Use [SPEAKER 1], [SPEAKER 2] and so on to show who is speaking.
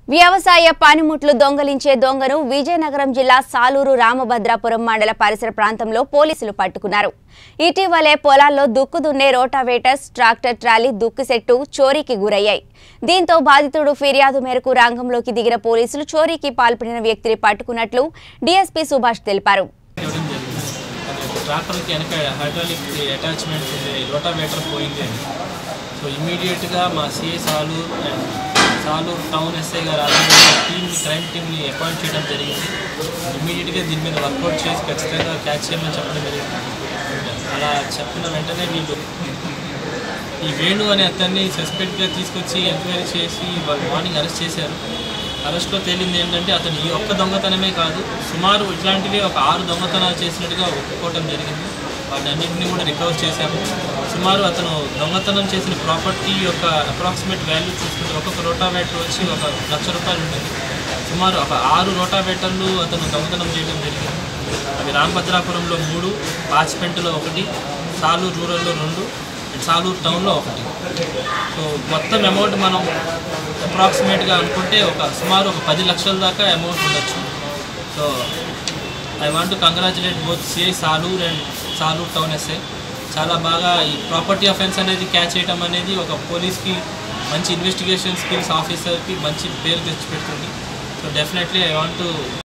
[SPEAKER 1] వ్యవసాయ పనిముట్లు దొంగలించే దొంగను విజయనగరం జిల్లా సాలూరు రామభద్రాపురం మండల పరిసర ప్రాంతంలో పోలీసులు పట్టుకున్నారు ఇటీవలే పొలాల్లో దుక్కు దున్నే రోటావేటర్స్ ట్రాక్టర్ ట్రాలీ దుక్కు సెట్టు చోరీకి గురయ్యాయి దీంతో బాధితుడు ఫిర్యాదు మేరకు రంగంలోకి దిగిన పోలీసులు చోరీకి పాల్పడిన వ్యక్తిని పట్టుకున్నట్లు డీఎస్పీ సుభాష్ తెలిపారు
[SPEAKER 2] ఇవ్వడం జరిగింది అది ట్రాక్టర్కి వెనక హైడ్రాలిక్ అటాచ్మెంట్ ఉంది రోటావేటర్ పోయింది అని సో ఇమీడియట్గా మా CI Salur and Salur town SI గారు ఆధ్వర్యంలో టీమ్ని క్రైమ్ టీమ్ని అపాయింట్ చేయడం జరిగింది ఇమీడియట్గా దీని మీద వర్కౌట్ చేసి ఖచ్చితంగా క్యాచ్ చేయమని చెప్పడం జరిగింది అలా చెప్పిన వెంటనే వీళ్ళు ఈ వేణు అనే అతన్ని సస్పెక్ట్గా తీసుకొచ్చి ఎంక్వైరీ చేసి వాళ్ళు మార్నింగ్ అరెస్ట్ చేశారు అరెస్ట్లో తేలింది ఏంటంటే అతను ఈ ఒక్క దొంగతనమే కాదు సుమారు ఇట్లాంటివి ఒక ఆరు దొంగతనాలు చేసినట్టుగా ఒప్పుకోవటం జరిగింది వాటి అన్నింటినీ కూడా రికవర్ చేశాము సుమారు అతను దొంగతనం చేసిన ప్రాపర్టీ యొక్క అప్రాక్సిమేట్ వాల్యూ చూసుకుంటే ఒక్కొక్క రోటావేటర్ వచ్చి ఒక లక్ష రూపాయలు ఉంటుంది సుమారు ఒక ఆరు రోటావేటర్లు అతను దొంగతనం చేయడం జరిగింది అవి రామభద్రాపురంలో మూడు పాచిపెంటలో ఒకటి సాలూరు రూరల్లో రెండు అండ్ సాలూరు టౌన్లో ఒకటి సో మొత్తం అమౌంట్ మనం అప్రాక్సిమేట్గా అనుకుంటే ఒక సుమారు ఒక పది లక్షల దాకా అమౌంట్ ఉండొచ్చు so I want to congratulate both CI Salur and Salur town SI చాలా బాగా ఈ ప్రాపర్టీ అఫెన్స్ అనేది క్యాచ్ చేయడం అనేది ఒక పోలీస్కి మంచి ఇన్వెస్టిగేషన్ స్కిల్స్ ఆఫీసర్కి మంచి పేరు తెచ్చిపెడుతుంది so definitely I want to